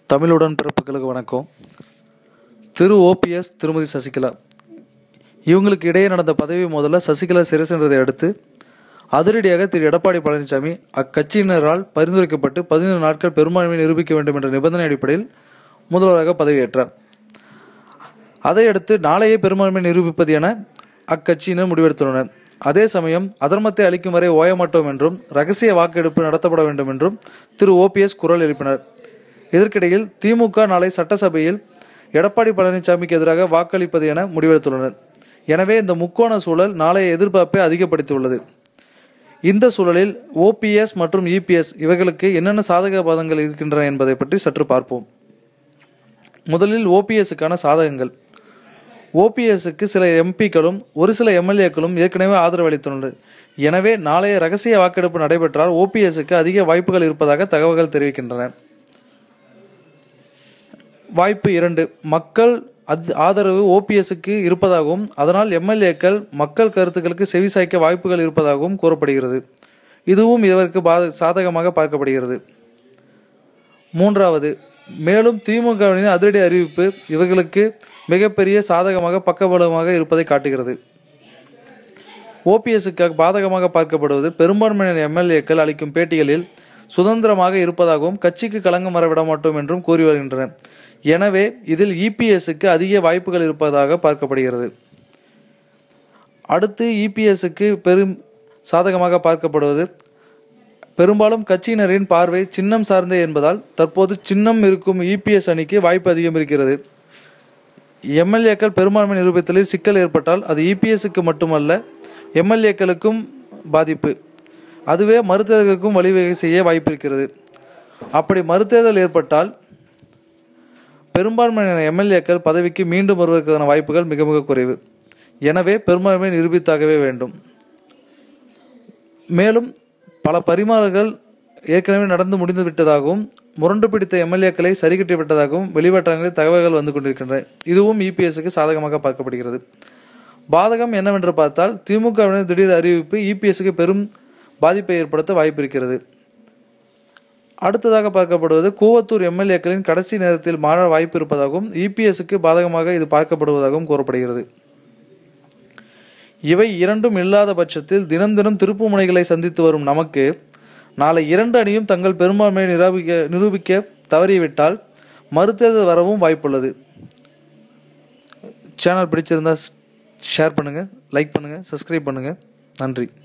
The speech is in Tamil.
தமிழுடன் பிறப்புகளுக்கு வணக்கம் திரு ஓபிஎஸ் திருமதி சசிகலா இவங்களுக்கு இடையே நடந்த பதவி மோதல சசிகலா சிறை சென்றதை அடுத்து அதிரடியாக திரு எடப்பாடி பழனிசாமி அக்கட்சியினரால் பரிந்துரைக்கப்பட்டு பதினைந்து நாட்கள் பெரும்பான்மையை நிரூபிக்க வேண்டும் என்ற நிபந்தனை அடிப்படையில் முதல்வராக பதவியேற்றார் அதையடுத்து நாளையே பெரும்பான்மை நிரூபிப்பது என அக்கட்சியினர் முடிவெடுத்துள்ளனர் அதே சமயம் அதர்மத்தை அளிக்கும் வரை ஓய மாட்டோம் என்றும் ரகசிய வாக்கெடுப்பு நடத்தப்பட வேண்டும் என்றும் திரு ஓபிஎஸ் குரல் எழுப்பினர் இதற்கிடையில் திமுக நாளை சட்டசபையில் எடப்பாடி பழனிசாமிக்கு எதிராக வாக்களிப்பது என முடிவெடுத்துள்ளனர் எனவே இந்த முக்கோண சூழல் நாளைய எதிர்பார்ப்பை அதிகப்படுத்தியுள்ளது இந்த சூழலில் ஓபிஎஸ் மற்றும் இபிஎஸ் இவர்களுக்கு என்னென்ன சாதக பாதங்கள் இருக்கின்றன என்பதை பற்றி சற்று பார்ப்போம் முதலில் ஓபிஎஸ்ஸுக்கான சாதகங்கள் ஓபிஎஸ்க்கு சில எம்பிக்களும் ஒரு சில எம்எல்ஏக்களும் ஏற்கனவே ஆதரவு அளித்துள்ளனர் எனவே நாளைய ரகசிய வாக்கெடுப்பு நடைபெற்றால் ஓபிஎஸ்க்கு அதிக வாய்ப்புகள் இருப்பதாக தகவல்கள் தெரிவிக்கின்றன வாய்ப்பு இரண்டு மக்கள் அத் ஆதரவு ஓபிஎஸ்க்கு இருப்பதாகவும் அதனால் எம்எல்ஏக்கள் மக்கள் கருத்துக்களுக்கு செவிசாய்க்க வாய்ப்புகள் இருப்பதாகவும் கூறப்படுகிறது இதுவும் இதற்கு பா சாதகமாக பார்க்கப்படுகிறது மூன்றாவது மேலும் திமுகவின் அதிரடி அறிவிப்பு இவர்களுக்கு மிகப்பெரிய சாதகமாக பக்கபலமாக இருப்பதை காட்டுகிறது ஓபிஎஸ்க்கு பாதகமாக பார்க்கப்படுவது பெரும்பான்மையான எம்எல்ஏக்கள் அளிக்கும் பேட்டிகளில் சுதந்திரமாக இருப்பதாகவும் கட்சிக்கு களங்கம் வரவிட மாட்டோம் என்றும் கூறி வருகின்றனர் எனவே இதில் இபிஎஸ்க்கு அதிக வாய்ப்புகள் இருப்பதாக பார்க்கப்படுகிறது அடுத்து இபிஎஸ்க்கு பெரும் சாதகமாக பார்க்கப்படுவது பெரும்பாலும் கட்சியினரின் பார்வை சின்னம் சார்ந்தே என்பதால் தற்போது சின்னம் இருக்கும் இபிஎஸ் அணிக்கு வாய்ப்பு அதிகம் இருக்கிறது எம்எல்ஏக்கள் பெரும்பான்மை நிரூபித்தலில் சிக்கல் ஏற்பட்டால் அது இபிஎஸ்க்கு மட்டுமல்ல எம்எல்ஏக்களுக்கும் பாதிப்பு அதுவே மறுதேர்தலுக்கும் வழிவகை செய்ய வாய்ப்பு இருக்கிறது அப்படி மறுதேர்தல் ஏற்பட்டால் பெரும்பான்மையான எம்எல்ஏக்கள் பதவிக்கு மீண்டும் வருவதற்கான வாய்ப்புகள் மிக மிக குறைவு எனவே பெரும்பான்மை நிரூபித்தாகவே வேண்டும் மேலும் பல பரிமாறல்கள் ஏற்கனவே நடந்து முடிந்து விட்டதாகவும் முரண்டு பிடித்த எம்எல்ஏக்களை சரிகட்டி விட்டதாகவும் வெளிவட்டாரங்களில் தகவல்கள் வந்து கொண்டிருக்கின்றன இதுவும் இபிஎஸ்க்கு சாதகமாக பார்க்கப்படுகிறது பாதகம் என்னவென்று பார்த்தால் திமுகவினர் திடீர் அறிவிப்பு இபிஎஸ்க்கு பெரும் பாதிப்பை ஏற்படுத்த வாய்ப்பு இருக்கிறது அடுத்ததாக பார்க்கப்படுவது கூவத்தூர் எம்எல்ஏக்களின் கடைசி நேரத்தில் மாற வாய்ப்பு இருப்பதாகவும் இபிஎஸ்க்கு பாதகமாக இது பார்க்கப்படுவதாகவும் கூறப்படுகிறது இவை இரண்டும் இல்லாத பட்சத்தில் தினம் தினம் திருப்பு முனைகளை சந்தித்து வரும் நமக்கு நாளை இரண்டு அணியும் தங்கள் பெரும்பான்மையை நிரூபிக்க நிரூபிக்க தவறிவிட்டால் மறுதேர்தல் வரவும் வாய்ப்புள்ளது சேனல் பிடிச்சிருந்தா ஷேர் பண்ணுங்கள் லைக் பண்ணுங்கள் சப்ஸ்கிரைப் பண்ணுங்கள் நன்றி